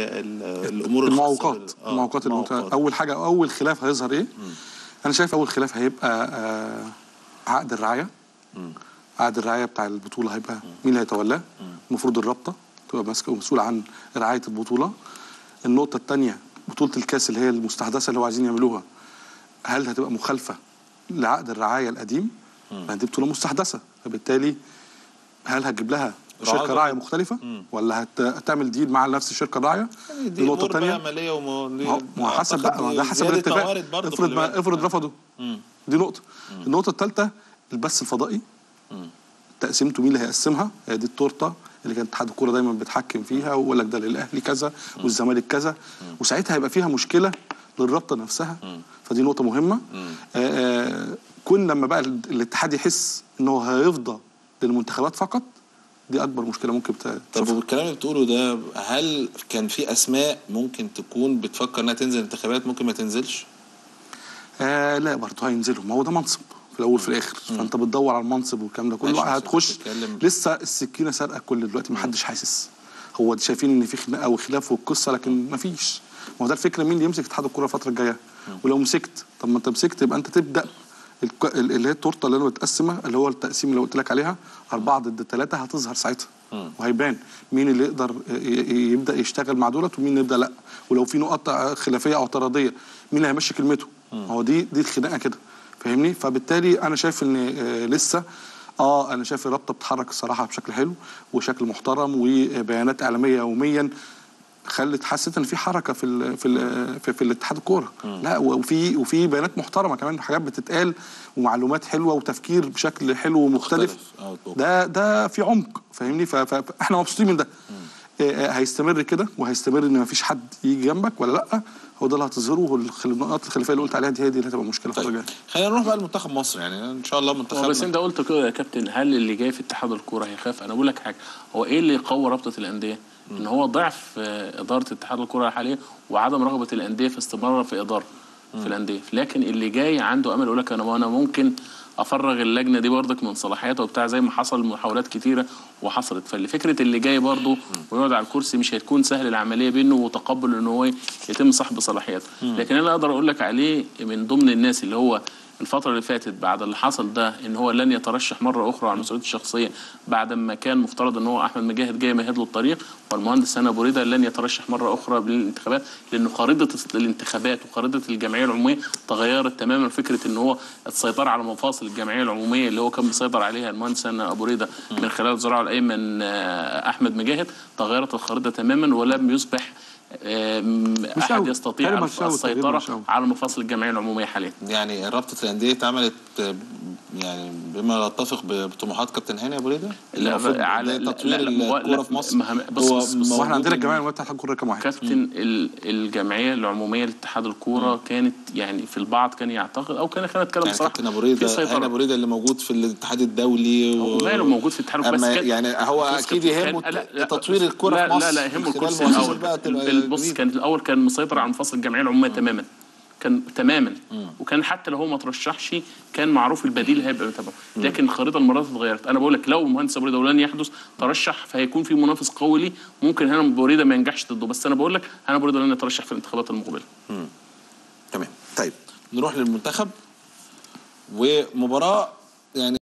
الامور المعوقات المعوقات المت... اول حاجه اول خلاف هيظهر ايه انا شايف اول خلاف هيبقى آه عقد الرعايه عقد الرعايه بتاع البطوله هيبقى مين اللي هيتولاه المفروض الرابطه تبقى ماسكه ومسؤوله عن رعايه البطوله النقطه الثانيه بطوله الكاس اللي هي المستحدثه اللي هو عايزين يعملوها هل هتبقى مخالفه لعقد الرعايه القديم لان دي بطوله مستحدثه فبالتالي هل هتجيب لها شركه راعيه مختلفه مم. ولا هت... هتعمل ديل مع نفس الشركه الراعيه يعني دي نقطه ثانيه عمليه وم... ما حسب بقى ده حسب الاتفاق افرض ما افرض رفضوا دي نقطه مم. النقطه الثالثه البث الفضائي مم. تقسيمته مين اللي هيقسمها هي دي التورته اللي كان اتحاد الكوره دايما بيتحكم فيها ويقول لك ده للاهلي كذا والزمالك كذا وساعتها هيبقى فيها مشكله للرابطه نفسها فدي نقطه مهمه آآ آآ كون لما بقى الاتحاد يحس ان هو هيفضى للمنتخبات فقط دي اكبر مشكله ممكن طب والكلام اللي بتقوله ده هل كان في اسماء ممكن تكون بتفكر انها تنزل انتخابات ممكن ما تنزلش؟ آه لا برضه هينزلوا ما هو ده منصب في الاول في الاخر مم. فانت بتدور على المنصب والكلام ده كله هتخش لسه السكينه سارقه كل دلوقتي ما حدش حاسس هو شايفين ان في خناقه وخلاف والقصه لكن ما فيش ما هو ده الفكره مين اللي يمسك اتحاد الكوره الفتره الجايه ولو مسكت طب ما انت مسكت يبقى انت تبدا اللي هي التورته اللي انا متقسمه اللي هو التقسيم اللي قلت لك عليها أربعة ضد ثلاثة هتظهر ساعتها وهيبان مين اللي يقدر يبدا يشتغل مع دولت ومين يبدا لا ولو في نقط خلافيه او اعتراضيه مين اللي هيمشي كلمته هو دي دي الخناقه كده فاهمني فبالتالي انا شايف ان لسه اه انا شايف الرابطه بتتحرك الصراحه بشكل حلو وشكل محترم وبيانات اعلاميه يوميا خلت حسيت ان في حركه في ال في ال في, في الاتحاد الكوره لا وفي وفي بيانات محترمه كمان حاجات بتتقال ومعلومات حلوه وتفكير بشكل حلو ومختلف ده ده في عمق فاهمني فاحنا مبسوطين من ده آه هيستمر كده وهيستمر ان مفيش حد يجي جنبك ولا لا هو ده اللي هتظهره النقاط الخلافيه اللي قلت عليها دي هي دي اللي هتبقى مشكله الفتره الجايه خلينا نروح بقى لمنتخب مصر يعني ان شاء الله منتخب بس انت قلت كده يا كابتن هل اللي جاي في اتحاد الكوره هيخاف انا بقول لك حاجه هو ايه اللي يقوي رابطه الانديه ان هو ضعف اداره اتحاد الكره الحاليه وعدم رغبه الانديه في استمرار في اداره في الانديه لكن اللي جاي عنده امل يقول لك انا انا ممكن افرغ اللجنه دي برضك من صلاحياتها وبتاع زي ما حصل محاولات كتيره وحصلت فالفكره اللي جاي برضه ويقعد على الكرسي مش هتكون سهل العمليه بينه وتقبل ان هو يتم سحب صلاحياته لكن انا اقدر اقول لك عليه من ضمن الناس اللي هو الفترة اللي فاتت بعد اللي حصل ده ان هو لن يترشح مرة اخرى على مسؤوليته الشخصية بعد ما كان مفترض ان هو احمد مجاهد جاي يمهد له الطريق والمهندس هنا ابو ريده لن يترشح مرة اخرى بالانتخابات لانه خريطة الانتخابات وخريطة الجمعية العمومية تغيرت تماما فكرة ان هو السيطرة على مفاصل الجمعية العمومية اللي هو كان بيسيطر عليها المهندس هنا ابو ريده من خلال زراعه الايمن احمد مجاهد تغيرت الخريطة تماما ولم يصبح احد يستطيع السيطره على مفاصل الجمعيه العموميه حاليا يعني رابطه الانديه اتعملت يعني بما لا يتفق بطموحات كابتن هاني ابو ريده لا على تطوير الكوره في مصر بص بص بص احنا عندنا الجمعيه العموميه بتاعت الكوره كام واحد كابتن الجمعيه العموميه لاتحاد الكوره كانت يعني في البعض كان يعتقد او كان خلينا نتكلم يعني بصراحه كابتن ابو ريده هاني ابو ريده اللي موجود في الاتحاد الدولي و... ماله موجود في الاتحاد بس يعني هو اكيد يهمه تطوير الكوره في مصر لا لا يهمه الكرسي الاول بص كان الاول كان مسيطر على مفاصل الجمعيه العموميه تماما كان تماما مم. وكان حتى لو هو ما ترشحش كان معروف البديل هيبقى بتابعه لكن الخريطه المرات اتغيرت انا بقول لك لو مهندس ابو ريده ولن يحدث ترشح فهيكون في منافس قوي ليه ممكن هنا ابو ريده ما ينجحش ضده بس انا بقول لك انا ابو ريده لن يترشح في الانتخابات المقبله تمام طيب نروح للمنتخب ومباراه يعني